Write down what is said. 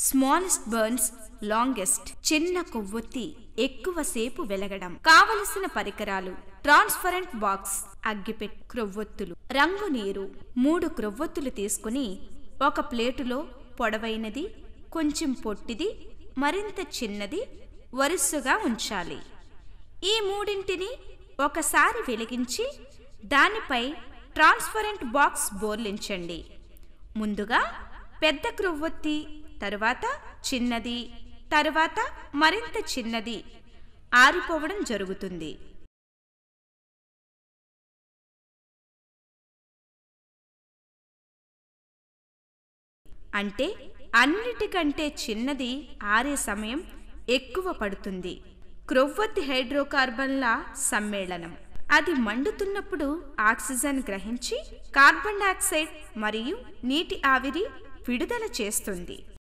smallest burns longest చిన్న కొవ్వొత్తి ఎక్కువసేపు వెలగడం కావలసిన పరికరాలు ట్రాన్స్పరెంట్ బాక్స్ అగ్గిపెట్ క్రొవ్వొత్తులు రంగు నీరు మూడు క్రొవ్వొత్తులు తీసుకుని ఒక ప్లేటులో పొడవైనది కొంచెం పొట్టిది మరింత చిన్నది వరుసగా ఉంచాలి ఈ మూడింటిని ఒకసారి వెలిగించి దానిపై ట్రాన్స్పరెంట్ బాక్స్ బోర్లించండి ముందుగా పెద్ద క్రొవ్వొత్తి తరువాత చిన్నది తరువాత మరింత చిన్నది ఆరిపోవడం జరుగుతుంది అంటే అన్నిటికంటే చిన్నది ఆరే సమయం ఎక్కువ పడుతుంది క్రొవ్వొత్తి హైడ్రోకార్బన్ల సమ్మేళనం అది మండుతున్నప్పుడు ఆక్సిజన్ గ్రహించి కార్బన్ డయాక్సైడ్ మరియు నీటి ఆవిరి విడుదల చేస్తుంది